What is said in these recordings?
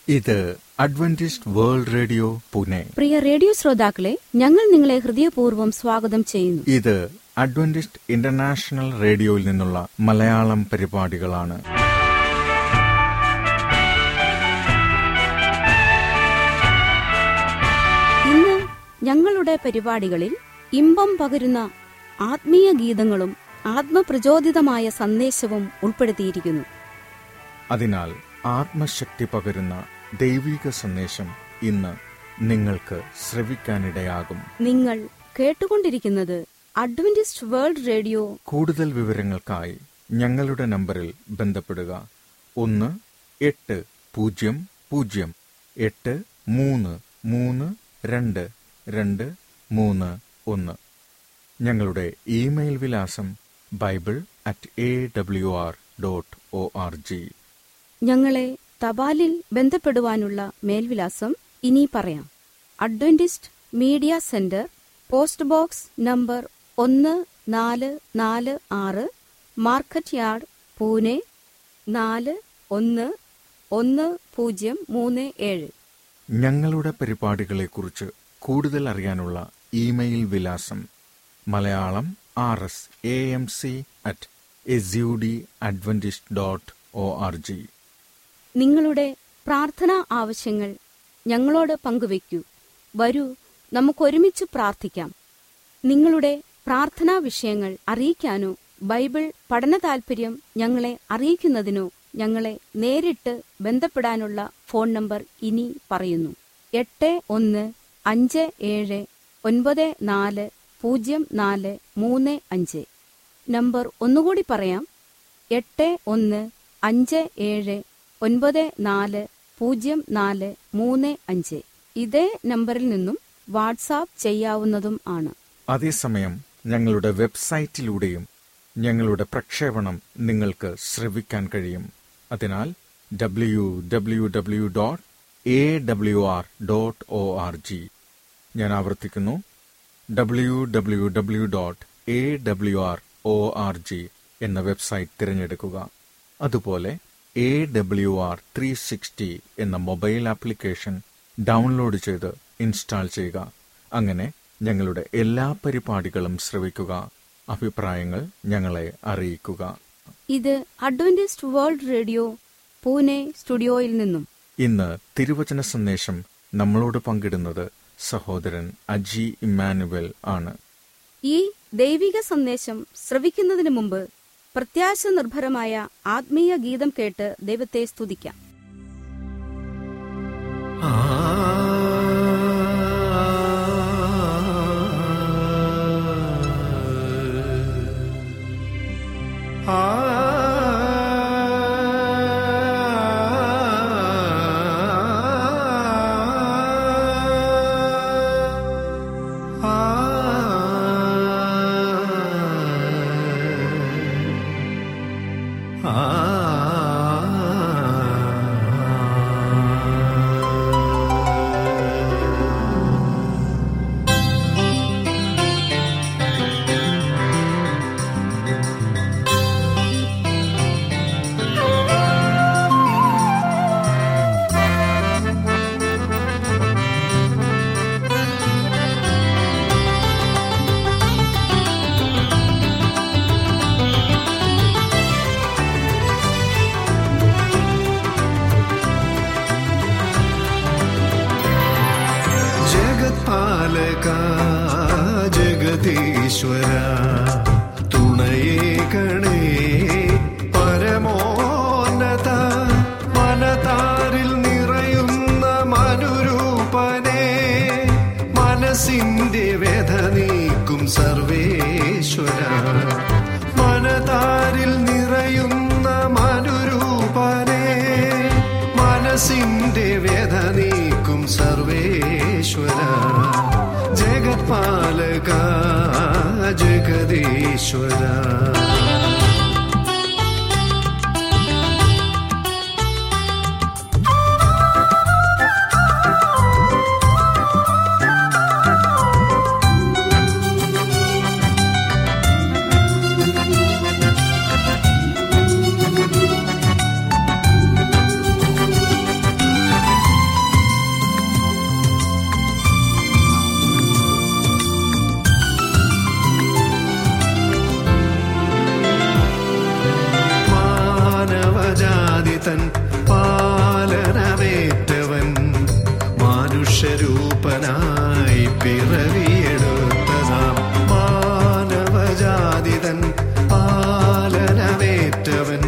ഇത് Adventist world radio Pune പ്രിയ radio ശ്രോതാക്കളെ ഞങ്ങൾ നിങ്ങളെ ഹൃദയപൂർവ്വം സ്വാഗതം ചെയ്യുന്നു ഇത് അഡ്വന്റിസ്റ്റ് ഇന്റർനാഷണൽ റേഡിയോയിൽ നിന്നുള്ള മലയാളം പരിപാടികളാണ് ഇന്ന് ഞങ്ങളുടെ പരിപാടികളിൽ ഇമ്പം പകരുന്ന ആത്മീയ ഗീതങ്ങളും ആത്മപ്രചോദിതമായ സന്ദേശവും ഉൾപ്പെടുത്തിയിരിക്കുന്നു അതിനാൽ ആത്മശക്തി പകരുന്ന ദൈവിക സന്ദേശം ഇന്ന് നിങ്ങൾക്ക് ശ്രവിക്കാനിടയാകും നിങ്ങൾ കേട്ടുകൊണ്ടിരിക്കുന്നത് അഡ്വന്റിസ്റ്റ് വേൾഡ് റേഡിയോ കൂടുതൽ വിവരങ്ങൾക്കായി ഞങ്ങളുടെ നമ്പറിൽ ബന്ധപ്പെടുക ഒന്ന് എട്ട് പൂജ്യം പൂജ്യം എട്ട് മൂന്ന് മൂന്ന് രണ്ട് രണ്ട് മൂന്ന് ഒന്ന് ഞങ്ങളുടെ ഇമെയിൽ വിലാസം bible at A W R dot O R G ഞങ്ങളെ തപാലിൽ ബന്ധപ്പെടുവാനുള്ള മേൽവിലാസം ഇനി പറയാം Adventist media centre post box number ഒന്ന് നാല് നാല് ആറ് മാർക്കറ്റ് യാർഡ് പൂനെ നാല് ഒന്ന് ഒന്ന് പൂജ്യം മൂന്ന് ഏഴ് ഞങ്ങളുടെ പരിപാടികളെക്കുറിച്ച് കൂടുതൽ അറിയാനുള്ള ഇമെയിൽ വിലാസം Malayalam R S A M C at S D Adventist dot O R G നിങ്ങളുടെ പ്രാർത്ഥനാ ആവശ്യങ്ങൾ ഞങ്ങളോട് പങ്കുവയ്ക്കൂ വരൂ നമുക്കൊരുമിച്ച് പ്രാർത്ഥിക്കാം നിങ്ങളുടെ പ്രാർത്ഥനാ വിഷയങ്ങൾ അറിയിക്കാനോ ബൈബിൾ പഠന താൽപര്യം ഞങ്ങളെ അറിയിക്കുന്നതിനോ ഞങ്ങളെ നേരിട്ട് ബന്ധപ്പെടാനുള്ള ഫോൺ നമ്പർ ഇനി പറയുന്നു എട്ട് ഒന്ന് അഞ്ച് ഏഴ് ഒൻപത് നാല് പൂജ്യം നാല് മൂന്ന് അഞ്ച് നമ്പർ ഒന്നുകൂടി പറയാം എട്ട് ഒന്ന് അഞ്ച് ഏഴ് ഒൻപത് നാല് പൂജ്യം നാല് മൂന്ന് അഞ്ച് ഇതേ നമ്പറിൽ നിന്നും വാട്സാപ്പ് ചെയ്യാവുന്നതും ആണ് അതേസമയം ഞങ്ങളുടെ വെബ്സൈറ്റിലൂടെയും ഞങ്ങളുടെ പ്രക്ഷേപണം നിങ്ങൾക്ക് ശ്രവിക്കാൻ കഴിയും അതിനാൽ W W W dot A W R dot O R G ഞാൻ ആവർത്തിക്കുന്നു W W W dot A W R O R G എന്ന വെബ്സൈറ്റ് തിരഞ്ഞെടുക്കുക അതുപോലെ A W R three sixty എന്ന മൊബൈൽ ആപ്ലിക്കേഷൻ ഡൗൺലോഡ് ചെയ്ത് ഇൻസ്റ്റാൾ ചെയ്യുക അങ്ങനെ ഞങ്ങളുടെ എല്ലാ പരിപാടികളും ശ്രവിക്കുക അഭിപ്രായങ്ങൾ ഞങ്ങളെ അറിയിക്കുക ഇത് അഡ്വന്റിസ്റ്റ് വേൾഡ് റേഡിയോ പൂനെ സ്റ്റുഡിയോയിൽ നിന്നും ഇന്ന് തിരുവചന സന്ദേശം നമ്മളോട് പങ്കിടുന്നത് സഹോദരൻ അജി ഇമ്മാനുവൽ ആണ് ഈ ദൈവിക സന്ദേശം ശ്രവിക്കുന്നതിന് മുമ്പ് പ്രത്യാശ നിർഭരമായ ആത്മീയ ഗീതം കേട്ട് ദൈവത്തെ സ്തുതിക്കാം ജഗത്പാലക ജഗദീശ്വര തുണയേകണേ പരമോന്നത മനതാരിൽ നിറയുന്ന മനുരൂപനെ മനസ്സിന്റെ വ്യഥ നീക്കും സർവേശ്വര മനതാരിൽ നിറയുന്ന മനുരൂപനെ മനസ്സിന്റെ വ്യഥ നീക്കും സർവേശ്വര ജഗത്പാലക ജഗദീശ്വര മനുഷ്യരൂപനായി പിറവിയെടുത്തതാം മാനവജാതിതൻ പാലനമേറ്റവൻ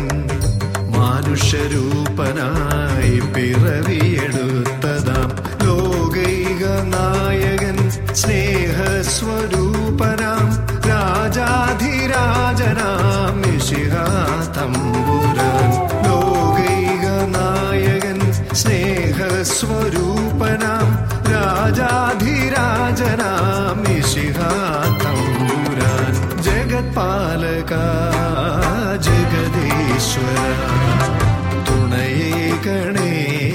മനുഷ്യരൂപനായി പിറവിയെടുത്തതാം ലോകൈക നായകൻ സ്നേഹസ്വരൂപനാം രാജാധിരാജനാം മിശിഹാതമ്പുരാൻ ലോകൈക നായകൻ സ്നേഹസ്വരൂപനാം രാജാധിരാജനാം മിശിഹാതമ്പുരാൻ ജഗത്പാലക ജഗദീശ്വര തുണയേകണേ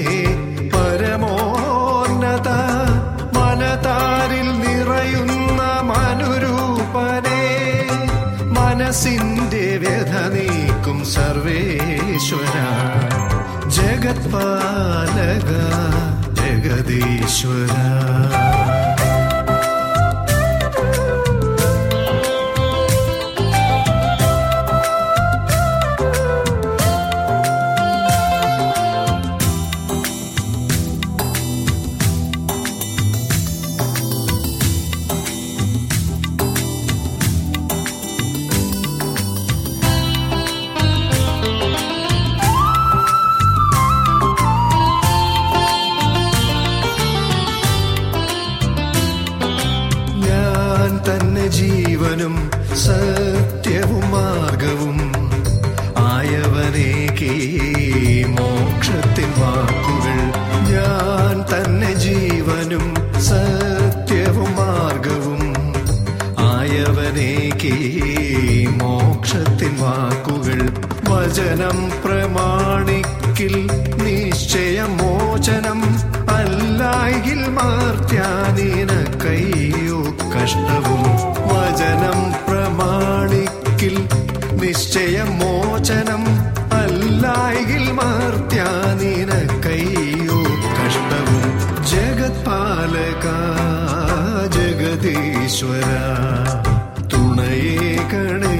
പരമോന്നത മനതാരിൽ നിറയുന്ന മനുരൂപനെ മനസ്സിന്റെ വ്യഥ നീക്കും സർവേശ്വര ജഗത്പാലക ജഗദീശ്വര ഞാൻ തന്നെ ജീവനും സത്യവും മാർഗവും ആയവനേക്ക് മോക്ഷത്തിൻ വാക്കുകൾ ഞാൻ തന്നെ ജീവനും സത്യവും മാർഗവും ആയവനേക്ക് മോക്ഷത്തിൻ വാക്കുകൾ വചനം പ്രമാണിക്കിൽ നിശ്ചയമോചനം അല്ലായിൽ മാർത്യാനീന കയ്യോ കഷ്ടവും വചനം പ്രമാണിക്കിൽ നിശ്ചയമോചനം അല്ലായിൽ മാർത്യാനീന കയ്യോ കഷ്ടവും ജഗത്പാലക ജഗദീശ്വര തുണയേകണേ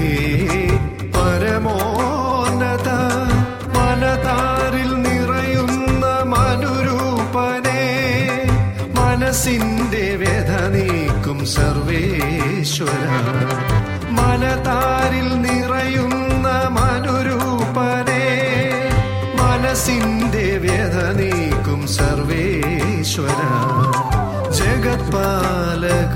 പരമോന്നത മനതാരിൽ നിറയുന്ന മനുരൂപനെ മനസ്സിന്റെ വ്യഥ നീക്കും സർവേശ്വര മനതാരിൽ നിറയുന്ന മനുരൂപനെ മനസ്സിന്റെ വ്യഥ നീക്കും സർവേശ്വര ജഗത്പാലക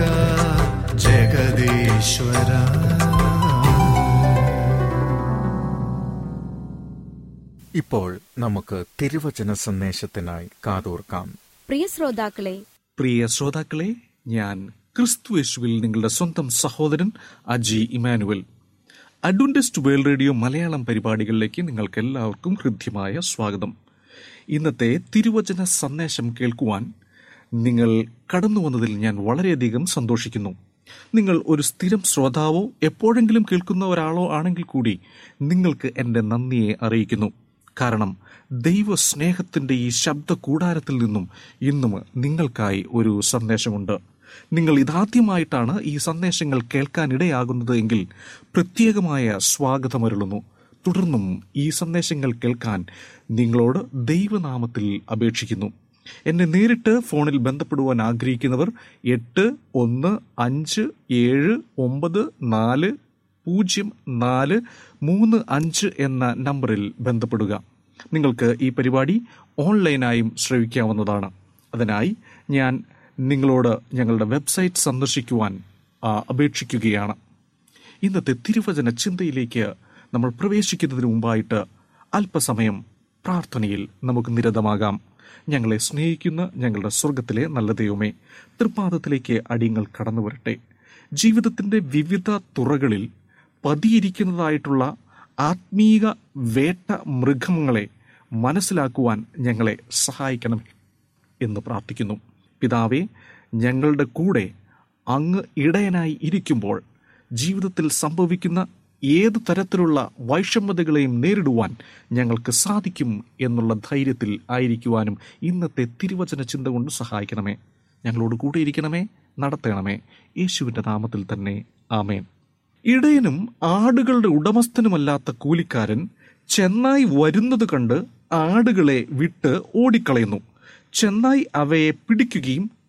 ജഗദീശ്വര ഇപ്പോൾ നമുക്ക് തിരുവചന സന്ദേശത്തിനായി കാതോർക്കാം പ്രിയ ശ്രോതാക്കളെ പ്രിയ ശ്രോതാക്കളെ ഞാൻ ക്രിസ്തുയേശുവിൽ നിങ്ങളുടെ സ്വന്തം സഹോദരൻ Aji Emmanuel Adventist world radio Malayalam പരിപാടികളിലേക്ക് നിങ്ങൾക്ക് എല്ലാവർക്കും ഹൃദ്യമായ സ്വാഗതം ഇന്നത്തെ തിരുവചന സന്ദേശം കേൾക്കുവാൻ നിങ്ങൾ കടന്നു വന്നതിൽ ഞാൻ വളരെയധികം സന്തോഷിക്കുന്നു നിങ്ങൾ ഒരു സ്ഥിരം ശ്രോതാവോ എപ്പോഴെങ്കിലും കേൾക്കുന്ന ഒരാളോ ആണെങ്കിൽ കൂടി നിങ്ങൾക്ക് എൻ്റെ നന്ദിയെ അറിയിക്കുന്നു കാരണം ദൈവ സ്നേഹത്തിന്റെ ഈ ശബ്ദ കൂടാരത്തിൽ നിന്നും ഇന്നും നിങ്ങൾക്കായി ഒരു സന്ദേശമുണ്ട് നിങ്ങൾ ഇതാദ്യമായിട്ടാണ് ഈ സന്ദേശങ്ങൾ കേൾക്കാനിടയാകുന്നത് എങ്കിൽ പ്രത്യേകമായ സ്വാഗതമരുളുന്നു തുടർന്നും ഈ സന്ദേശങ്ങൾ കേൾക്കാൻ നിങ്ങളോട് ദൈവനാമത്തിൽ അപേക്ഷിക്കുന്നു എന്നെ നേരിട്ട് ഫോണിൽ ബന്ധപ്പെടുവാൻ ആഗ്രഹിക്കുന്നവർ എട്ട് ഒന്ന് അഞ്ച് ഏഴ് ഒമ്പത് നാല് പൂജ്യം നാല് മൂന്ന് അഞ്ച് എന്ന നമ്പറിൽ ബന്ധപ്പെടുക നിങ്ങൾക്ക് ഈ പരിപാടി ഓൺലൈനായും ശ്രവിക്കാവുന്നതാണ് അതിനായി ഞാൻ നിങ്ങളോട് ഞങ്ങളുടെ വെബ്സൈറ്റ് സന്ദർശിക്കുവാൻ ആ, അപേക്ഷിക്കുകയാണ് ഇന്നത്തെ തിരുവചന ചിന്തയിലേക്ക് നമ്മൾ പ്രവേശിക്കുന്നതിന് മുമ്പായിട്ട് അല്പസമയം പ്രാർത്ഥനയിൽ നമുക്ക് നിരതമാകാം ഞങ്ങളെ സ്നേഹിക്കുന്ന ഞങ്ങളുടെ സ്വർഗത്തിലെ നല്ല ദൈവമേ തൃപ്പാദത്തിലേക്ക് അടിയങ്ങൾ കടന്നു വരട്ടെ ജീവിതത്തിന്റെ വിവിധ തുറകളിൽ പതിയിരിക്കുന്നതായിട്ടുള്ള ആത്മീക വേട്ട മൃഗങ്ങളെ മനസ്സിലാക്കുവാൻ ഞങ്ങളെ സഹായിക്കണം എന്ന് പ്രാർത്ഥിക്കുന്നു പിതാവേ ഞങ്ങളുടെ കൂടെ അങ്ങ് ഇടയനായി ഇരിക്കുമ്പോൾ ജീവിതത്തിൽ സംഭവിക്കുന്ന ഏത് തരത്തിലുള്ള വൈഷമ്യതകളെയും നേരിടുവാൻ ഞങ്ങൾക്ക് സാധിക്കും എന്നുള്ള ധൈര്യത്തിൽ ആയിരിക്കുവാനും ഇന്നത്തെ തിരുവചന ചിന്ത കൊണ്ട് സഹായിക്കണമേ ഞങ്ങളോട് കൂടെ ഇരിക്കണമേ നടത്തണമേ യേശുവിൻ്റെ നാമത്തിൽ തന്നെ ആമേൻ ഇടയനും ആടുകളുടെ ഉടമസ്ഥനുമല്ലാത്ത കൂലിക്കാരൻ ചെന്നായി വരുന്നത് കണ്ട് ആടുകളെ വിട്ട് ഓടിക്കളയുന്നു ചെന്നായി അവയെ പിടിക്കുകയും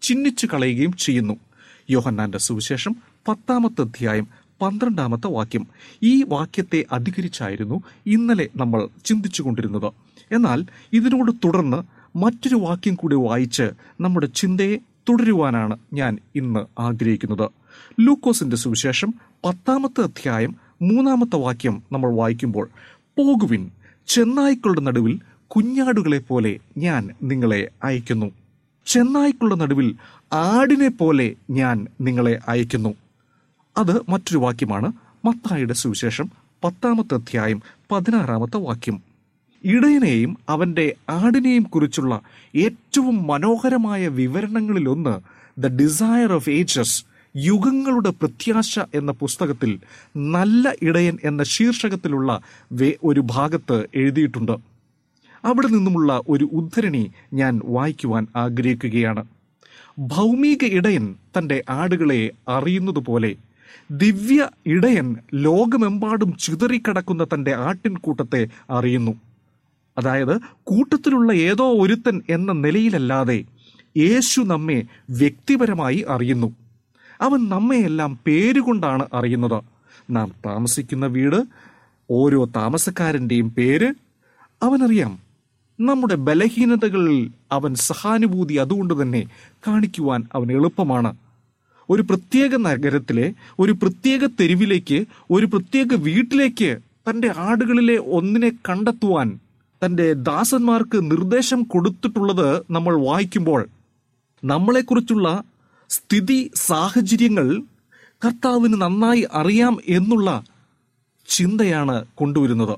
ചിഹ്നിച്ചു കളയുകയും ചെയ്യുന്നു യോഹന്നാന്റെ സുവിശേഷം പത്താമത്തെ അധ്യായം പന്ത്രണ്ടാമത്തെ വാക്യം ഈ വാക്യത്തെ അധികരിച്ചായിരുന്നു ഇന്നലെ നമ്മൾ ചിന്തിച്ചു കൊണ്ടിരുന്നത് എന്നാൽ ഇതിനോട് തുടർന്ന് മറ്റൊരു വാക്യം കൂടി വായിച്ച് നമ്മുടെ ചിന്തയെ തുടരുവാനാണ് ഞാൻ ഇന്ന് ആഗ്രഹിക്കുന്നത് ലൂക്കോസിന്റെ സുവിശേഷം പത്താമത്തെ അധ്യായം മൂന്നാമത്തെ വാക്യം നമ്മൾ വായിക്കുമ്പോൾ പോകുവിൻ ചെന്നായ്ക്കളുടെ നടുവിൽ കുഞ്ഞാടുകളെ പോലെ ഞാൻ നിങ്ങളെ അയക്കുന്നു ചെന്നായ്ക്കളുടെ നടുവിൽ ആടിനെ പോലെ ഞാൻ നിങ്ങളെ അയക്കുന്നു അത് മറ്റൊരു വാക്യമാണ് മത്തായിയുടെ സുവിശേഷം പത്താമത്തെ അധ്യായം പതിനാറാമത്തെ വാക്യം ഇടയനെയും അവന്റെ ആടിനെയും കുറിച്ചുള്ള ഏറ്റവും മനോഹരമായ വിവരണങ്ങളിലൊന്ന് ദ ഡിസയർ ഓഫ് ഏജസ് യുഗങ്ങളുടെ പ്രത്യാശ എന്ന പുസ്തകത്തിൽ നല്ല ഇടയൻ എന്ന ശീർഷകത്തിലുള്ള വേ- ഒരു ഭാഗത്ത് എഴുതിയിട്ടുണ്ട് അവിടെ നിന്നുമുള്ള ഒരു ഉദ്ധരണി ഞാൻ വായിക്കുവാൻ ആഗ്രഹിക്കുകയാണ് ഭൗമിക ഇടയൻ തന്റെ ആടുകളെ അറിയുന്നതുപോലെ ദിവ്യ ഇടയൻ ലോകമെമ്പാടും ചിതറിക്കിടക്കുന്ന തന്റെ ആട്ടിൻകൂട്ടത്തെ അറിയുന്നു അതായത് കൂട്ടത്തിലുള്ള ഏതോ ഒരുത്തൻ എന്ന നിലയിലല്ലാതെ യേശു നമ്മെ വ്യക്തിപരമായി അറിയുന്നു അവൻ നമ്മയെല്ലാം പേരുകൊണ്ടാണ് അറിയുന്നത് നാം താമസിക്കുന്ന വീട് ഓരോ താമസക്കാരൻ്റെയും പേര് അവനറിയാം നമ്മുടെ ബലഹീനതകളിൽ അവൻ സഹാനുഭൂതി അതുകൊണ്ട് തന്നെ കാണിക്കുവാൻ അവൻ എളുപ്പമാണ് ഒരു പ്രത്യേക നഗരത്തിലെ ഒരു പ്രത്യേക തെരുവിലേക്ക് ഒരു പ്രത്യേക വീട്ടിലേക്ക് തന്റെ ആടുകളിലെ ഒന്നിനെ കണ്ടെത്തുവാൻ തന്റെ ദാസന്മാർക്ക് നിർദ്ദേശം കൊടുത്തിട്ടുള്ളത് നമ്മൾ വായിക്കുമ്പോൾ നമ്മളെക്കുറിച്ചുള്ള സ്ഥിതി സാഹചര്യങ്ങൾ കർത്താവിന് നന്നായി അറിയാം എന്നുള്ള ചിന്തയാണ് കൊണ്ടുവരുന്നത്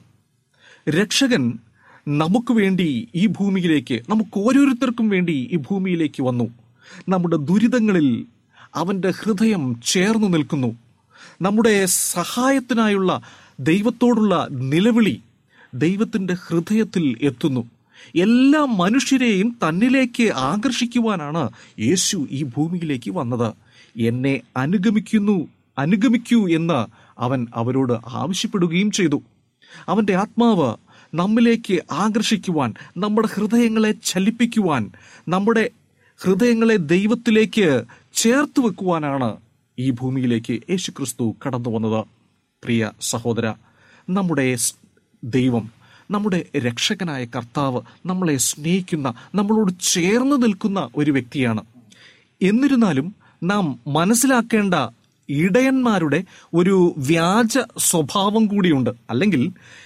രക്ഷകൻ നമുക്ക് വേണ്ടി ഈ ഭൂമിയിലേക്ക് നമുക്ക് ഓരോരുത്തർക്കും വേണ്ടി ഈ ഭൂമിയിലേക്ക് വന്നു നമ്മുടെ ദുരിതങ്ങളിൽ അവന്റെ ഹൃദയം ചേർന്നു നിൽക്കുന്നു നമ്മുടെ സഹായത്തിനായുള്ള ദൈവത്തോടുള്ള നിലവിളി ദൈവത്തിന്റെ ഹൃദയത്തിൽ എത്തുന്നു എല്ലാ മനുഷ്യരെയും തന്നിലേക്ക് ആകർഷിക്കുവാനാണ് യേശു ഈ ഭൂമിയിലേക്ക് വന്നത് എന്നെ അനുഗമിക്കുന്നു അനുഗമിക്കൂ എന്ന് അവൻ അവരോട് ആവശ്യപ്പെടുകയും ചെയ്തു അവന്റെ ആത്മാവ് നമ്മിലേക്ക് ആകർഷിക്കുവാൻ നമ്മുടെ ഹൃദയങ്ങളെ ചലിപ്പിക്കുവാൻ നമ്മുടെ ഹൃദയങ്ങളെ ദൈവത്തിലേക്ക് ചേർത്ത് വെക്കുവാനാണ് ഈ ഭൂമിയിലേക്ക് യേശുക്രിസ്തു കടന്നു വന്നത് പ്രിയ സഹോദര നമ്മുടെ സ് ദൈവം നമ്മുടെ രക്ഷകനായ കർത്താവ് നമ്മളെ സ്നേഹിക്കുന്ന നമ്മളോട് ചേർന്ന് നിൽക്കുന്ന ഒരു വ്യക്തിയാണ് എന്നിരുന്നാലും നാം മനസ്സിലാക്കേണ്ട ഇടയന്മാരുടെ ഒരു വ്യാജ സ്വഭാവം കൂടിയുണ്ട് അല്ലെങ്കിൽ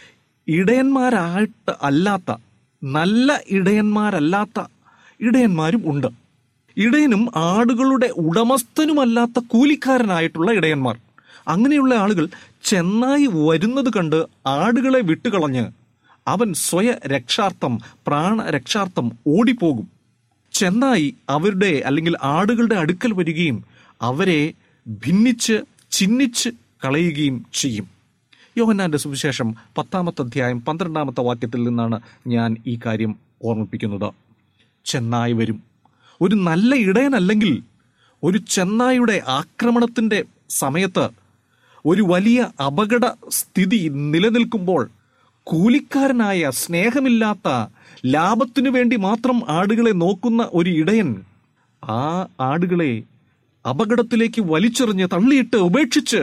ഇടയന്മാരായിട്ട് അല്ലാത്ത നല്ല ഇടയന്മാരല്ലാത്ത ഇടയന്മാരും ഉണ്ട് ഇടയനും ആടുകളുടെ ഉടമസ്ഥനുമല്ലാത്ത കൂലിക്കാരനായിട്ടുള്ള ഇടയന്മാർ അങ്ങനെയുള്ള ആളുകൾ ചെന്നായി വരുന്നത് കണ്ട് ആടുകളെ വിട്ടുകളഞ്ഞ് അവൻ സ്വയ രക്ഷാർത്ഥം പ്രാണരക്ഷാർത്ഥം ഓടിപ്പോകും ചെന്നായി അവരുടെ അല്ലെങ്കിൽ ആടുകളുടെ അടുക്കൽ വരികയും അവരെ ഭിന്നിച്ച് ചിഹ്നിച്ച് കളയുകയും ചെയ്യും യോഹന്നാന്റെ സുവിശേഷം പത്താമത്തെ അധ്യായം പന്ത്രണ്ടാമത്തെ വാക്യത്തിൽ നിന്നാണ് ഞാൻ ഈ കാര്യം ഓർമ്മിപ്പിക്കുന്നത് ചെന്നായി വരും ഒരു നല്ല ഇടയനല്ലെങ്കിൽ ഒരു ചെന്നായുടെ ആക്രമണത്തിന്റെ സമയത്ത് ഒരു വലിയ അപകട സ്ഥിതി നിലനിൽക്കുമ്പോൾ കൂലിക്കാരനായ സ്നേഹമില്ലാത്ത ലാഭത്തിനു വേണ്ടി മാത്രം ആടുകളെ നോക്കുന്ന ഒരു ഇടയൻ ആ ആടുകളെ അപകടത്തിലേക്ക് വലിച്ചെറിഞ്ഞ് തള്ളിയിട്ട് ഉപേക്ഷിച്ച്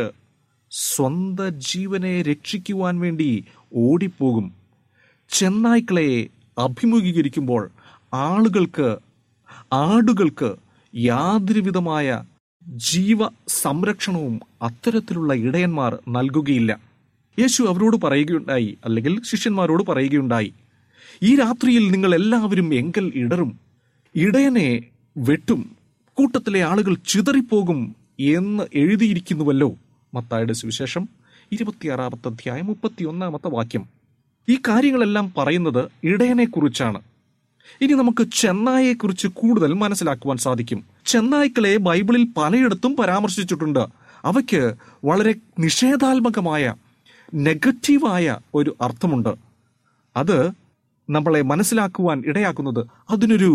സ്വന്ത ജീവനെ രക്ഷിക്കുവാൻ വേണ്ടി ഓടിപ്പോകും ചെന്നായ്ക്കളെ അഭിമുഖീകരിക്കുമ്പോൾ ആളുകൾക്ക് ആടുകൾക്ക് യാതൊരുവിധമായ ജീവ സംരക്ഷണവും അത്തരത്തിലുള്ള ഇടയന്മാർ നൽകുകയില്ല യേശു അവരോട് പറയുകയുണ്ടായി അല്ലെങ്കിൽ ശിഷ്യന്മാരോട് പറയുകയുണ്ടായി ഈ രാത്രിയിൽ നിങ്ങൾ എല്ലാവരും എങ്കൽ ഇടറും ഇടയനെ വെട്ടും കൂട്ടത്തിലെ ആളുകൾ ചിതറിപ്പോകും എന്ന് എഴുതിയിരിക്കുന്നുവല്ലോ മത്തായുടെ സുവിശേഷം ഇരുപത്തിയാറാമത്തെ അധ്യായം മുപ്പത്തിയൊന്നാമത്തെ വാക്യം ഈ കാര്യങ്ങളെല്ലാം പറയുന്നത് ഇടയനെ കുറിച്ചാണ് ഇനി നമുക്ക് ചെന്നായെക്കുറിച്ച് കൂടുതൽ മനസ്സിലാക്കുവാൻ സാധിക്കും ചെന്നായ്ക്കളെ ബൈബിളിൽ പലയിടത്തും പരാമർശിച്ചിട്ടുണ്ട് അവയ്ക്ക് വളരെ നിഷേധാത്മകമായ നെഗറ്റീവായ ഒരു അർത്ഥമുണ്ട് അത് നമ്മളെ മനസ്സിലാക്കുവാൻ ഇടയാക്കുന്നത് അതിനൊരു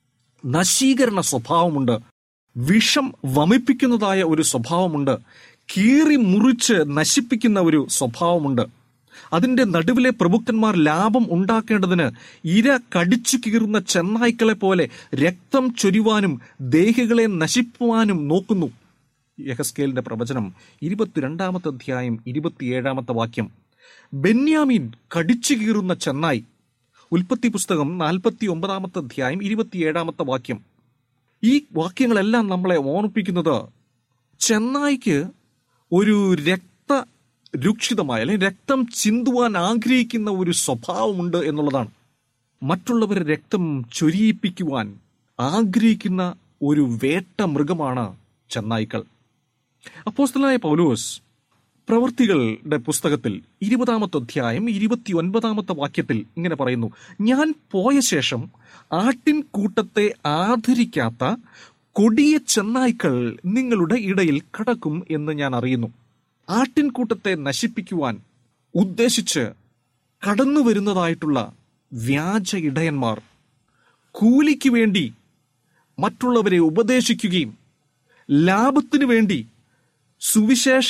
നശീകരണ സ്വഭാവമുണ്ട് വിഷം വമിപ്പിക്കുന്നതായ ഒരു സ്വഭാവമുണ്ട് കീറി മുറിച്ച് നശിപ്പിക്കുന്ന ഒരു സ്വഭാവമുണ്ട് അതിന്റെ നടുവിലെ പ്രഭുക്കന്മാർ ലാഭം ഉണ്ടാക്കേണ്ടതിന് ഇര കടിച്ചു കീറുന്ന ചെന്നായ്ക്കളെ പോലെ രക്തം ചൊരിവാനും ദേഹികളെ നശിപ്പുവാനും നോക്കുന്നു യഹസ്കേലിന്റെ പ്രവചനം ഇരുപത്തിരണ്ടാമത്തെ അധ്യായം ഇരുപത്തിയേഴാമത്തെ വാക്യം ബെന്യാമീൻ കടിച്ചു കീറുന്ന ചെന്നായി ഉൽപ്പത്തി പുസ്തകം നാൽപ്പത്തി ഒമ്പതാമത്തെ അധ്യായം ഇരുപത്തിയേഴാമത്തെ വാക്യം ഈ വാക്യങ്ങളെല്ലാം നമ്മളെ ഓർമ്മിപ്പിക്കുന്നത് ചെന്നായ്ക്ക് ഒരു രക്ത രൂക്ഷിതമായ അല്ലെങ്കിൽ രക്തം ചിന്തുവാൻ ആഗ്രഹിക്കുന്ന ഒരു സ്വഭാവമുണ്ട് എന്നുള്ളതാണ് മറ്റുള്ളവരെ രക്തം ചൊരിയിപ്പിക്കുവാൻ ആഗ്രഹിക്കുന്ന ഒരു വേട്ട മൃഗമാണ് ചെന്നായ്ക്കൾ അപ്പോസ്തലനായ പൗലോസ് പ്രവൃത്തികളുടെ പുസ്തകത്തിൽ ഇരുപതാമത്തെ അധ്യായം ഇരുപത്തി ഒൻപതാമത്തെ വാക്യത്തിൽ ഇങ്ങനെ പറയുന്നു ഞാൻ പോയ ശേഷം ആട്ടിൻ കൂട്ടത്തെ ആദരിക്കാത്ത കൊടിയ ചെന്നായ്ക്കൾ നിങ്ങളുടെ ഇടയിൽ കടക്കും എന്ന് ഞാൻ അറിയുന്നു ആട്ടിൻകൂട്ടത്തെ നശിപ്പിക്കുവാൻ ഉദ്ദേശിച്ച് കടന്നു വരുന്നതായിട്ടുള്ള വ്യാജ ഇടയന്മാർ കൂലിക്ക് വേണ്ടി മറ്റുള്ളവരെ ഉപദേശിക്കുകയും ലാഭത്തിനു വേണ്ടി സുവിശേഷ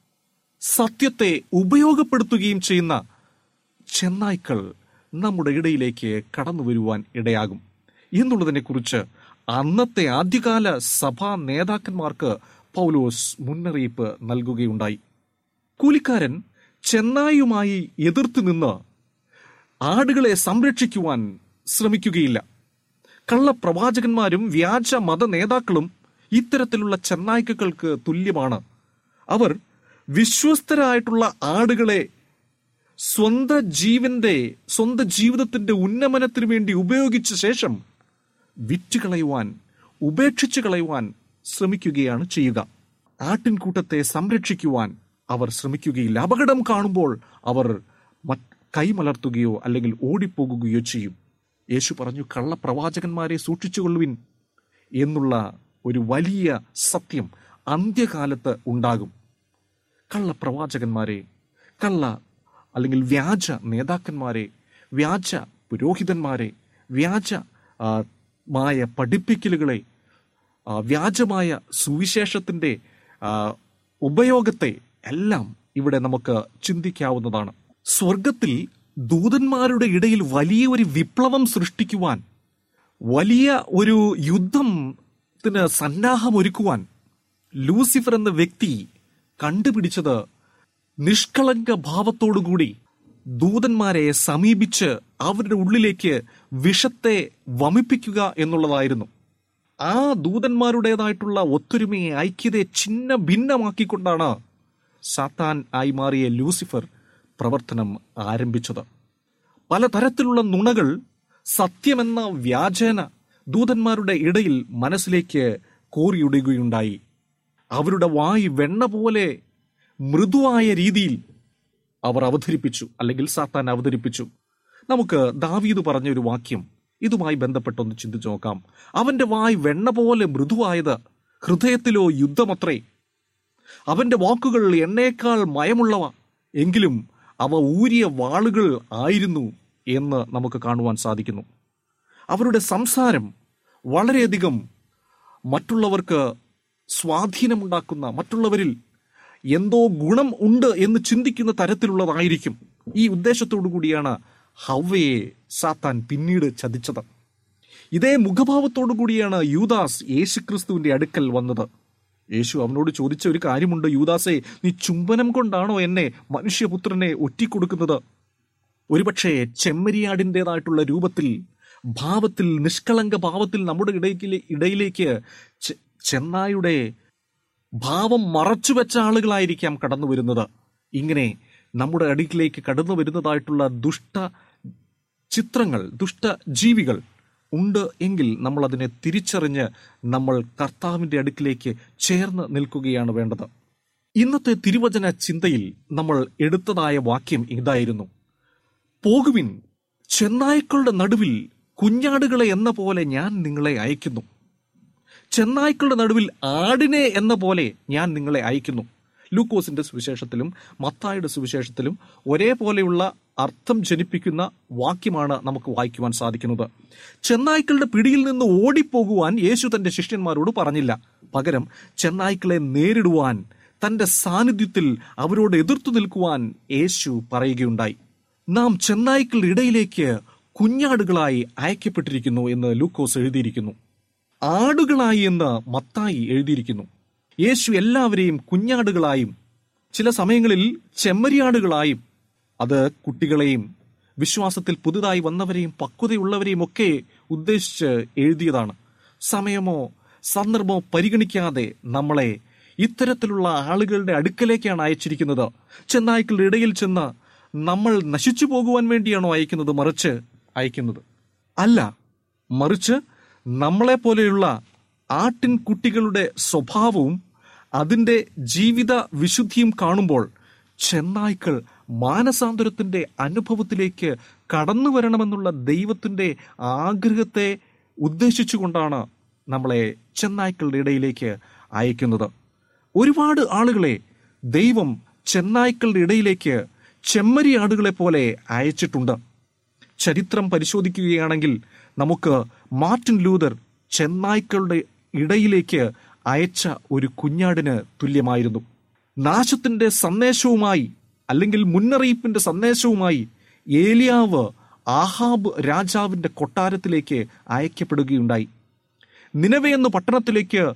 സത്യത്തെ ഉപയോഗപ്പെടുത്തുകയും ചെയ്യുന്ന ചെന്നായ്ക്കൾ നമ്മുടെ ഇടയിലേക്ക് കടന്നു വരുവാൻ ഇടയാകും എന്നുള്ളതിനെ കുറിച്ച് അന്നത്തെ ആദ്യകാല സഭാ നേതാക്കന്മാർക്ക് പൗലോസ് മുന്നറിയിപ്പ് നൽകുകയുണ്ടായി കൂലിക്കാരൻ ചെന്നായുമായി എതിർത്ത് നിന്ന് ആടുകളെ സംരക്ഷിക്കുവാൻ ശ്രമിക്കുകയില്ല കള്ളപ്രവാചകന്മാരും വ്യാജ മത നേതാക്കളും ഇത്തരത്തിലുള്ള ചെന്നായ്ക്കൾക്ക് തുല്യമാണ് അവർ വിശ്വസ്തരായിട്ടുള്ള ആടുകളെ സ്വന്തം ജീവന്റെ സ്വന്തം ജീവിതത്തിന്റെ ഉന്നമനത്തിനു വേണ്ടി ഉപയോഗിച്ച ശേഷം വിറ്റുകളയുവാൻ ഉപേക്ഷിച്ചു കളയുവാൻ ശ്രമിക്കുകയാണ് ചെയ്യുക ആട്ടിൻകൂട്ടത്തെ സംരക്ഷിക്കുവാൻ അവർ ശ്രമിക്കുകയില്ല അപകടം കാണുമ്പോൾ അവർ മറ്റ് കൈമലർത്തുകയോ അല്ലെങ്കിൽ ഓടിപ്പോകുകയോ ചെയ്യും യേശു പറഞ്ഞു കള്ളപ്രവാചകന്മാരെ സൂക്ഷിച്ചുകൊള്ളുവിൻ എന്നുള്ള ഒരു വലിയ സത്യം അന്ത്യകാലത്ത് ഉണ്ടാകും കള്ളപ്രവാചകന്മാരെ കള്ള അല്ലെങ്കിൽ വ്യാജ നേതാക്കന്മാരെ വ്യാജ പുരോഹിതന്മാരെ വ്യാജ ആ, മായ പഠിപ്പിക്കലുകളെ ആ, വ്യാജമായ സുവിശേഷത്തിന്റെ ആ, ഉപയോഗത്തെ എല്ലാം ഇവിടെ നമുക്ക് ചിന്തിക്കാവുന്നതാണ് സ്വർഗത്തിൽ ദൂതന്മാരുടെ ഇടയിൽ വലിയ ഒരു വിപ്ലവം സൃഷ്ടിക്കുവാൻ വലിയ ഒരു യുദ്ധത്തിന് സന്നാഹമൊരുക്കുവാൻ ലൂസിഫർ എന്ന വ്യക്തി കണ്ടുപിടിച്ചത് നിഷ്കളങ്ക ഭാവത്തോടുകൂടി ദൂതന്മാരെ സമീപിച്ച് അവരുടെ ഉള്ളിലേക്ക് വിഷത്തെ വമിപ്പിക്കുക എന്നുള്ളതായിരുന്നു ആ ദൂതന്മാരുടേതായിട്ടുള്ള ഒത്തൊരുമയെ ഐക്യതയെ ചിന്ന ഭിന്നമാക്കിക്കൊണ്ടാണ് സാത്താൻ ആയി മാറിയ ലൂസിഫർ പ്രവർത്തനം ആരംഭിച്ചത് പലതരത്തിലുള്ള നുണകൾ സത്യമെന്ന വ്യാജേന ദൂതന്മാരുടെ ഇടയിൽ മനസ്സിലേക്ക് കോറിയിടുകയുണ്ടായി അവരുടെ വായി വെണ്ണ പോലെ മൃദുവായ രീതിയിൽ അവർ അവതരിപ്പിച്ചു അല്ലെങ്കിൽ സാത്താൻ അവതരിപ്പിച്ചു നമുക്ക് ദാവീദ് പറഞ്ഞ ഒരു വാക്യം ഇതുമായി ബന്ധപ്പെട്ടൊന്ന് ചിന്തിച്ചു നോക്കാം അവന്റെ വായ് വെണ്ണ പോലെ മൃദുവായത് ഹൃദയത്തിലോ യുദ്ധമത്രേ അവന്റെ വാക്കുകൾ എണ്ണയേക്കാൾ മയമുള്ളവ എങ്കിലും അവ ഊരിയ വാളുകൾ ആയിരുന്നു എന്ന് നമുക്ക് കാണുവാൻ സാധിക്കുന്നു അവരുടെ സംസാരം വളരെയധികം മറ്റുള്ളവർക്ക് സ്വാധീനമുണ്ടാക്കുന്ന മറ്റുള്ളവരിൽ എന്തോ ഗുണം ഉണ്ട് എന്ന് ചിന്തിക്കുന്ന തരത്തിലുള്ളതായിരിക്കും ഈ ഉദ്ദേശത്തോടു കൂടിയാണ് ഹവ്വയെ സാത്താൻ പിന്നീട് ചതിച്ചത് ഇതേ മുഖഭാവത്തോടു കൂടിയാണ് യൂദാസ് യേശുക്രിസ്തുവിന്റെ അടുക്കൽ വന്നത് യേശു അവനോട് ചോദിച്ച ഒരു കാര്യമുണ്ട് യൂദാസെ നീ ചുംബനം കൊണ്ടാണോ എന്നെ മനുഷ്യപുത്രനെ ഒറ്റിക്കൊടുക്കുന്നത് ഒരുപക്ഷെ ചെമ്മരിയാടിൻ്റെതായിട്ടുള്ള രൂപത്തിൽ ഭാവത്തിൽ നിഷ്കളങ്ക ഭാവത്തിൽ നമ്മുടെ ഇടയിലെ ഇടയിലേക്ക് ചെ- ചെന്നായുടെ ഭാവം മറച്ചുവെച്ച ആളുകളായിരിക്കാം കടന്നു വരുന്നത് ഇങ്ങനെ നമ്മുടെ അടുക്കിലേക്ക് കടന്നു വരുന്നതായിട്ടുള്ള ദുഷ്ട ചിത്രങ്ങൾ ദുഷ്ട ജീവികൾ ഉണ്ട് എങ്കിൽ നമ്മൾ അതിനെ തിരിച്ചറിഞ്ഞ് നമ്മൾ കർത്താവിന്റെ അടുക്കിലേക്ക് ചേർന്ന് നിൽക്കുകയാണ് വേണ്ടത് ഇന്നത്തെ തിരുവചന ചിന്തയിൽ നമ്മൾ എടുത്തതായ വാക്യം ഇതായിരുന്നു പോകുവിൻ ചെന്നായ്ക്കളുടെ നടുവിൽ കുഞ്ഞാടുകളെ എന്ന പോലെ ഞാൻ നിങ്ങളെ അയക്കുന്നു ചെന്നായ്ക്കളുടെ നടുവിൽ ആടിനെ എന്ന പോലെ ഞാൻ നിങ്ങളെ അയക്കുന്നു ലൂക്കോസിന്റെ സുവിശേഷത്തിലും മത്തായുടെ സുവിശേഷത്തിലും ഒരേപോലെയുള്ള അർത്ഥം ജനിപ്പിക്കുന്ന വാക്യമാണ് നമുക്ക് വായിക്കുവാൻ സാധിക്കുന്നത് ചെന്നായ്ക്കളുടെ പിടിയിൽ നിന്ന് ഓടിപ്പോകുവാൻ യേശു തന്റെ ശിഷ്യന്മാരോട് പറഞ്ഞില്ല പകരം ചെന്നായ്ക്കളെ നേരിടുവാൻ തന്റെ സാന്നിധ്യത്തിൽ അവരോട് എതിർത്തു നിൽക്കുവാൻ യേശു പറയുകയുണ്ടായി നാം ചെന്നായ്ക്കളുടെ ഇടയിലേക്ക് കുഞ്ഞാടുകളായി അയക്കപ്പെട്ടിരിക്കുന്നു എന്ന് ലൂക്കോസ് എഴുതിയിരിക്കുന്നു ആടുകളായി എന്ന് മത്തായി എഴുതിയിരിക്കുന്നു യേശു എല്ലാവരെയും കുഞ്ഞാടുകളായും ചില സമയങ്ങളിൽ ചെമ്മരിയാടുകളായും അത് കുട്ടികളെയും വിശ്വാസത്തിൽ പുതുതായി വന്നവരെയും പക്വതയുള്ളവരെയും ഒക്കെ ഉദ്ദേശിച്ച് എഴുതിയതാണ് സമയമോ സന്ദർഭമോ പരിഗണിക്കാതെ നമ്മളെ ഇത്തരത്തിലുള്ള ആളുകളുടെ അടുക്കലേക്കാണ് അയച്ചിരിക്കുന്നത് ചെന്നായ്ക്കളുടെ ഇടയിൽ ചെന്ന് നമ്മൾ നശിച്ചു പോകുവാൻ വേണ്ടിയാണോ അയക്കുന്നത് മറിച്ച് അയക്കുന്നത് അല്ല മറിച്ച് നമ്മളെ പോലെയുള്ള ആട്ടിൻകുട്ടികളുടെ സ്വഭാവവും അതിന്റെ ജീവിത വിശുദ്ധിയും കാണുമ്പോൾ ചെന്നായ്ക്കൾ മാനസാന്തരത്തിന്റെ അനുഭവത്തിലേക്ക് കടന്നു വരണമെന്നുള്ള ദൈവത്തിന്റെ ആഗ്രഹത്തെ ഉദ്ദേശിച്ചുകൊണ്ടാണ് നമ്മളെ ചെന്നായ്ക്കളുടെ ഇടയിലേക്ക് അയക്കുന്നത് ഒരുപാട് ആളുകളെ ദൈവം ചെന്നായ്ക്കളുടെ ഇടയിലേക്ക് ചെമ്മരി ആടുകളെ പോലെ അയച്ചിട്ടുണ്ട് ചരിത്രം പരിശോധിക്കുകയാണെങ്കിൽ നമുക്ക് മാർട്ടിൻ ലൂതർ ചെന്നായ്ക്കളുടെ ഇടയിലേക്ക് അയച്ച ഒരു കുഞ്ഞാടിന് തുല്യമായിരുന്നു നാശത്തിന്റെ സന്ദേശവുമായി അല്ലെങ്കിൽ മുന്നറിയിപ്പിന്റെ സന്ദേശവുമായി ഏലിയാവ് ആഹാബ് രാജാവിന്റെ കൊട്ടാരത്തിലേക്ക് അയക്കപ്പെടുകയുണ്ടായി നിലവെ എന്ന പട്ടണത്തിലേക്ക്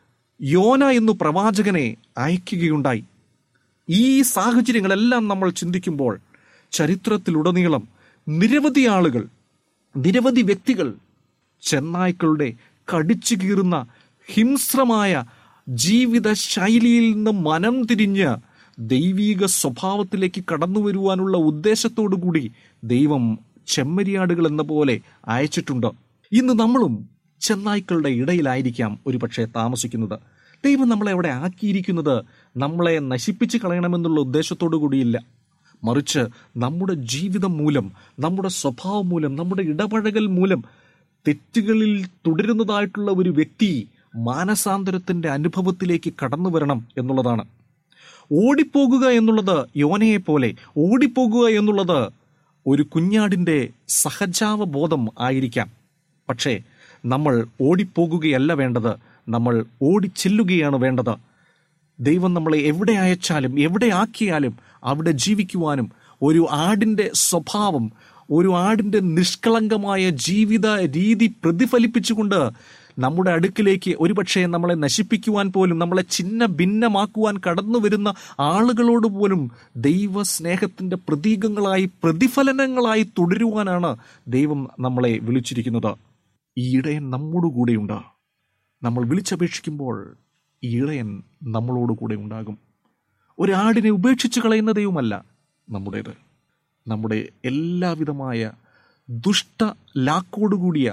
യോന എന്നു പ്രവാചകനെ അയക്കുകയുണ്ടായി ഈ സാഹചര്യങ്ങളെല്ലാം നമ്മൾ ചിന്തിക്കുമ്പോൾ ചരിത്രത്തിലുടനീളം നിരവധി ആളുകൾ നിരവധി വ്യക്തികൾ ചെന്നായ്ക്കളുടെ കടിച്ചു കീറുന്ന ഹിംസ്രമായ ജീവിത ശൈലിയിൽ നിന്ന് മനം തിരിഞ്ഞ് ദൈവീക സ്വഭാവത്തിലേക്ക് കടന്നു വരുവാനുള്ള ഉദ്ദേശത്തോടു കൂടി ദൈവം ചെമ്മരിയാടുകൾ എന്ന പോലെ അയച്ചിട്ടുണ്ട് ഇന്ന് നമ്മളും ചെന്നായ്ക്കളുടെ ഇടയിലായിരിക്കാം ഒരുപക്ഷെ താമസിക്കുന്നത് ദൈവം നമ്മളെ അവിടെ ആക്കിയിരിക്കുന്നത് നമ്മളെ നശിപ്പിച്ച് കളയണമെന്നുള്ള ഉദ്ദേശത്തോടു കൂടിയില്ല മറിച്ച് നമ്മുടെ ജീവിതം മൂലം നമ്മുടെ സ്വഭാവം മൂലം നമ്മുടെ ഇടപഴകൽ മൂലം തെറ്റുകളിൽ തുടരുന്നതായിട്ടുള്ള ഒരു വ്യക്തി മാനസാന്തരത്തിന്റെ അനുഭവത്തിലേക്ക് കടന്നു വരണം എന്നുള്ളതാണ് ഓടിപ്പോകുക എന്നുള്ളത് യോനയെ പോലെ ഓടിപ്പോകുക എന്നുള്ളത് ഒരു കുഞ്ഞാടിന്റെ സഹജാവബോധം ആയിരിക്കാം പക്ഷേ നമ്മൾ ഓടിപ്പോകുകയല്ല വേണ്ടത് നമ്മൾ ഓടിച്ചെല്ലുകയാണ് വേണ്ടത് ദൈവം നമ്മളെ എവിടെ അയച്ചാലും എവിടെ ആക്കിയാലും അവിടെ ജീവിക്കുവാനും ഒരു ആടിന്റെ സ്വഭാവം ഒരു ആടിന്റെ നിഷ്കളങ്കമായ ജീവിത രീതി പ്രതിഫലിപ്പിച്ചുകൊണ്ട് നമ്മുടെ അടുക്കിലേക്ക് ഒരുപക്ഷെ നമ്മളെ നശിപ്പിക്കുവാൻ പോലും നമ്മളെ ചിന്ന ഭിന്നമാക്കുവാൻ കടന്നു വരുന്ന ആളുകളോട് പോലും ദൈവ സ്നേഹത്തിന്റെ പ്രതീകങ്ങളായി പ്രതിഫലനങ്ങളായി തുടരുവാനാണ് ദൈവം നമ്മളെ വിളിച്ചിരിക്കുന്നത് ഈ ഇടയൻ നമ്മോട് കൂടെയുണ്ട് നമ്മൾ വിളിച്ചപേക്ഷിക്കുമ്പോൾ ഈ ഇടയൻ നമ്മളോട് കൂടെ ഉണ്ടാകും ഒരാടിനെ ഉപേക്ഷിച്ച് കളയുന്ന ദൈവമല്ല നമ്മുടേത് നമ്മുടെ എല്ലാവിധമായ ദുഷ്ട ലാക്കോടുകൂടിയ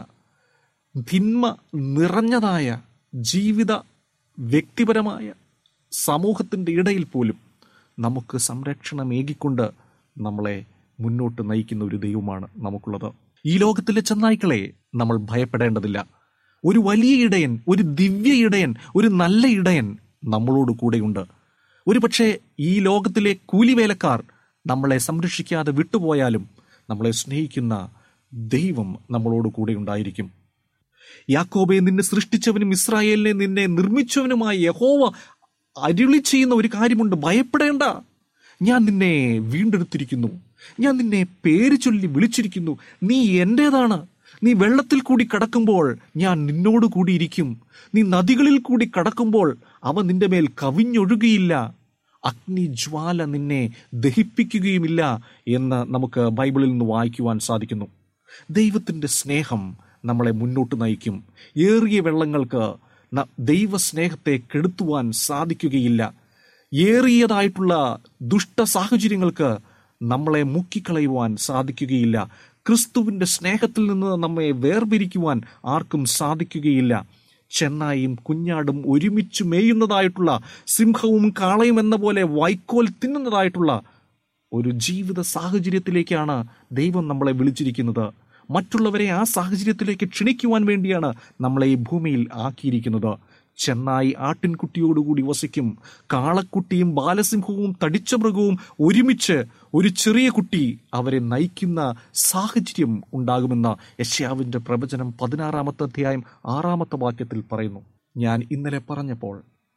തിന്മ നിറഞ്ഞതായ ജീവിത വ്യക്തിപരമായ സമൂഹത്തിൻ്റെ ഇടയിൽ പോലും നമുക്ക് സംരക്ഷണമേകിക്കൊണ്ട് നമ്മളെ മുന്നോട്ട് നയിക്കുന്ന ഒരു ദൈവമാണ് നമുക്കുള്ളത് ഈ ലോകത്തിലെ ചെന്നായ്ക്കളെ നമ്മൾ ഭയപ്പെടേണ്ടതില്ല ഒരു വലിയ ഇടയൻ ഒരു ദിവ്യ ഇടയൻ ഒരു നല്ല ഇടയൻ നമ്മളോട് കൂടെയുണ്ട് ഒരുപക്ഷെ ഈ ലോകത്തിലെ കൂലിവേലക്കാർ നമ്മളെ സംരക്ഷിക്കാതെ വിട്ടുപോയാലും നമ്മളെ സ്നേഹിക്കുന്ന ദൈവം നമ്മളോട് കൂടെ ഉണ്ടായിരിക്കും യാക്കോബെ നിന്നെ സൃഷ്ടിച്ചവനും ഇസ്രായേലിനെ നിന്നെ നിർമ്മിച്ചവനുമായ യഹോവ അരുളി ചെയ്യുന്ന ഒരു കാര്യമുണ്ട് ഭയപ്പെടേണ്ട ഞാൻ നിന്നെ വീണ്ടെടുത്തിരിക്കുന്നു ഞാൻ നിന്നെ പേര് ചൊല്ലി വിളിച്ചിരിക്കുന്നു നീ എന്റേതാണ് നീ വെള്ളത്തിൽ കൂടി കടക്കുമ്പോൾ ഞാൻ നിന്നോട് കൂടിയിരിക്കും നീ നദികളിൽ കൂടി കടക്കുമ്പോൾ അവ നിന്റെ മേൽ കവിഞ്ഞൊഴുകിയില്ല അഗ്നിജ്വാല നിന്നെ ദഹിപ്പിക്കുകയുമില്ല എന്ന് നമുക്ക് ബൈബിളിൽ നിന്ന് വായിക്കുവാൻ സാധിക്കുന്നു ദൈവത്തിൻ്റെ സ്നേഹം നമ്മളെ മുന്നോട്ട് നയിക്കും ഏറിയ വെള്ളങ്ങൾക്ക് ന- ദൈവസ്നേഹത്തെ കെടുത്തുവാൻ സാധിക്കുകയില്ല ഏറിയതായിട്ടുള്ള ദുഷ്ട സാഹചര്യങ്ങൾക്ക് നമ്മളെ മുക്കിക്കളയുവാൻ സാധിക്കുകയില്ല ക്രിസ്തുവിന്റെ സ്നേഹത്തിൽ നിന്ന് നമ്മെ വേർപിരിക്കുവാൻ ആർക്കും സാധിക്കുകയില്ല ചെന്നായും കുഞ്ഞാടും ഒരുമിച്ച് മേയുന്നതായിട്ടുള്ള സിംഹവും കാളയും എന്ന പോലെ വൈക്കോൽ തിന്നുന്നതായിട്ടുള്ള ഒരു ജീവിത സാഹചര്യത്തിലേക്കാണ് ദൈവം നമ്മളെ വിളിച്ചിരിക്കുന്നത് മറ്റുള്ളവരെ ആ സാഹചര്യത്തിലേക്ക് ക്ഷണിക്കുവാൻ വേണ്ടിയാണ് നമ്മളെ ഈ ഭൂമിയിൽ ആക്കിയിരിക്കുന്നത് ചെന്നായി ആട്ടിൻകുട്ടിയോടുകൂടി വസിക്കും കാളക്കുട്ടിയും ബാലസിംഹവും തടിച്ച മൃഗവും ഒരുമിച്ച് ഒരു ചെറിയ കുട്ടി അവരെ നയിക്കുന്ന സാഹചര്യം ഉണ്ടാകുമെന്ന യശ്യാവിന്റെ പ്രവചനം പതിനാറാമത്തെ അധ്യായം ആറാമത്തെ വാക്യത്തിൽ പറയുന്നു ഞാൻ ഇന്നലെ പറഞ്ഞപ്പോൾ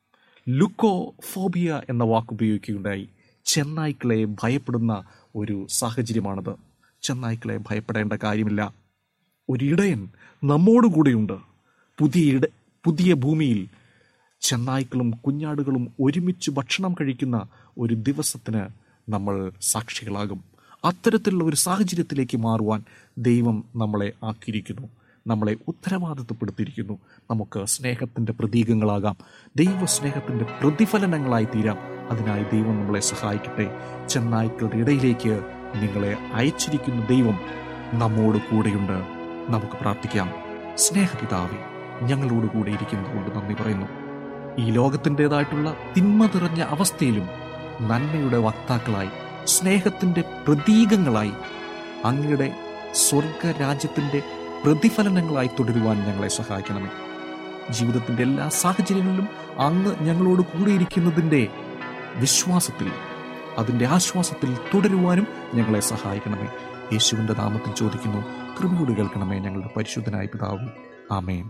ലുക്കോഫോബിയ എന്ന വാക്ക് ഉപയോഗിക്കുകയുണ്ടായി ചെന്നായ്ക്കളെ ഭയപ്പെടുന്ന ഒരു സാഹചര്യമാണത് ചെന്നായ്ക്കളെ ഭയപ്പെടേണ്ട കാര്യമില്ല ഒരിടയൻ നമ്മോട് കൂടെയുണ്ട് പുതിയ ഇട പുതിയ ഭൂമിയിൽ ചെന്നായ്ക്കളും കുഞ്ഞാടുകളും ഒരുമിച്ച് ഭക്ഷണം കഴിക്കുന്ന ഒരു ദിവസത്തിന് നമ്മൾ സാക്ഷികളാകും അത്തരത്തിലുള്ള ഒരു സാഹചര്യത്തിലേക്ക് മാറുവാൻ ദൈവം നമ്മളെ ആക്കിയിരിക്കുന്നു നമ്മളെ ഉത്തരവാദിത്വപ്പെടുത്തിയിരിക്കുന്നു നമുക്ക് സ്നേഹത്തിൻ്റെ പ്രതീകങ്ങളാകാം ദൈവ സ്നേഹത്തിൻ്റെ പ്രതിഫലനങ്ങളായി തീരാം അതിനായി ദൈവം നമ്മളെ സഹായിക്കട്ടെ ചെന്നായ്ക്കളുടെ ഇടയിലേക്ക് നിങ്ങളെ അയച്ചിരിക്കുന്ന ദൈവം നമ്മോട് കൂടെയുണ്ട് നമുക്ക് പ്രാർത്ഥിക്കാം സ്നേഹപിതാവേ ഞങ്ങളോട് കൂടെ ഇരിക്കുന്നതുകൊണ്ട് നന്ദി പറയുന്നു ഈ ലോകത്തിൻ്റെതായിട്ടുള്ള തിന്മ നിറഞ്ഞ അവസ്ഥയിലും നന്മയുടെ വക്താക്കളായി സ്നേഹത്തിൻ്റെ പ്രതീകങ്ങളായി അങ്ങയുടെ സ്വർഗരാജ്യത്തിൻ്റെ പ്രതിഫലനങ്ങളായി തുടരുവാൻ ഞങ്ങളെ സഹായിക്കണമേ ജീവിതത്തിൻ്റെ എല്ലാ സാഹചര്യങ്ങളിലും അങ്ങ് ഞങ്ങളോട് കൂടിയിരിക്കുന്നതിൻ്റെ വിശ്വാസത്തിൽ അതിൻ്റെ ആശ്വാസത്തിൽ തുടരുവാനും ഞങ്ങളെ സഹായിക്കണമേ യേശുവിൻ്റെ നാമത്തിൽ ചോദിക്കുന്നു കൃപയോട് കേൾക്കണമേ ഞങ്ങളുടെ പരിശുദ്ധനായ പിതാവ് ആമേൻ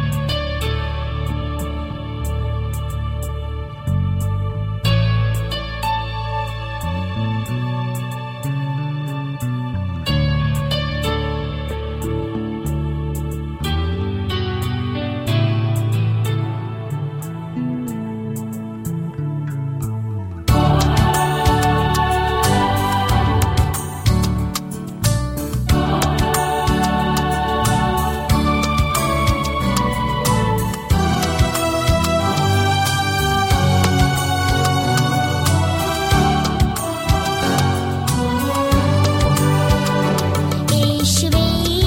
യേശുവേ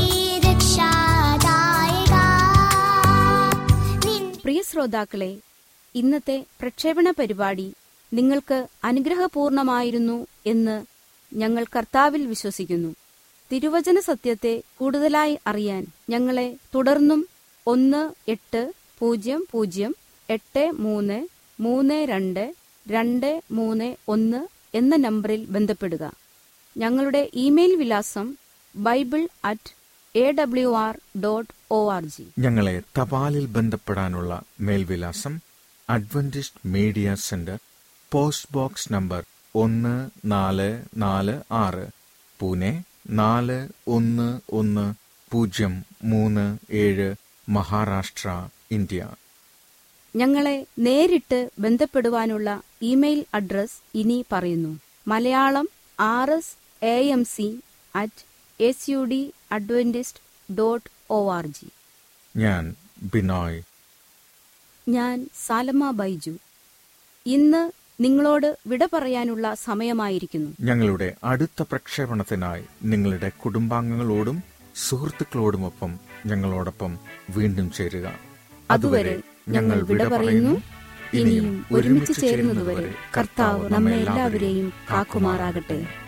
രക്ഷാദായക നിൻ പ്രിയ ശ്രോതാക്കളെ ഇന്നത്തെ പ്രക്ഷേപണ പരിപാടി നിങ്ങൾക്ക് അനുഗ്രഹപൂർണമായിരുന്നു എന്ന് ഞങ്ങൾ കർത്താവിൽ വിശ്വസിക്കുന്നു തിരുവചന സത്യത്തെ കൂടുതലായി അറിയാൻ ഞങ്ങളെ തുടർന്നും ഒന്ന് എട്ട് പൂജ്യം പൂജ്യം എട്ട് മൂന്ന് മൂന്ന് രണ്ട് രണ്ട് മൂന്ന് ഒന്ന് എന്ന നമ്പറിൽ ബന്ധപ്പെടുക ഞങ്ങളുടെ ഇമെയിൽ വിലാസം bible at A W R dot O R G ഞങ്ങളെ തപാലിൽ ബന്ധപ്പെടാനുള്ള മേൽവിലാസം Adventist media centre post box number ഒന്ന് നാല് നാല് ആറ് പൂനെ നാല് ഒന്ന് ഒന്ന് പൂജ്യം മൂന്ന് ഏഴ് മഹാരാഷ്ട്ര ഇന്ത്യ ഞങ്ങളെ നേരിട്ട് ബന്ധപ്പെടുവാനുള്ള ഇമെയിൽ അഡ്രസ് ഇനി പറയുന്നു Malayalam R S A M C at S U D Adventist dot O R G ഞാൻ ബിനോയ് ഞാൻ സാലമ ബൈജു ഇന്ന് നിങ്ങളോട് വിട പറയാനുള്ള സമയമായിരിക്കുന്നു ഞങ്ങളുടെ അടുത്ത പ്രക്ഷേപണത്തിനായി നിങ്ങളുടെ കുടുംബാംഗങ്ങളോടും സുഹൃത്തുക്കളോടുമൊപ്പം ഞങ്ങളോടൊപ്പം വീണ്ടും ചേരുക അതുവരെ ഞങ്ങൾ വിട പറയുന്നു ഇനിയും ഒരുമിച്ച് ചേരുന്നതുവരെ കർത്താവ് നമ്മെ എല്ലാവരെയും കാക്കുമാറാകട്ടെ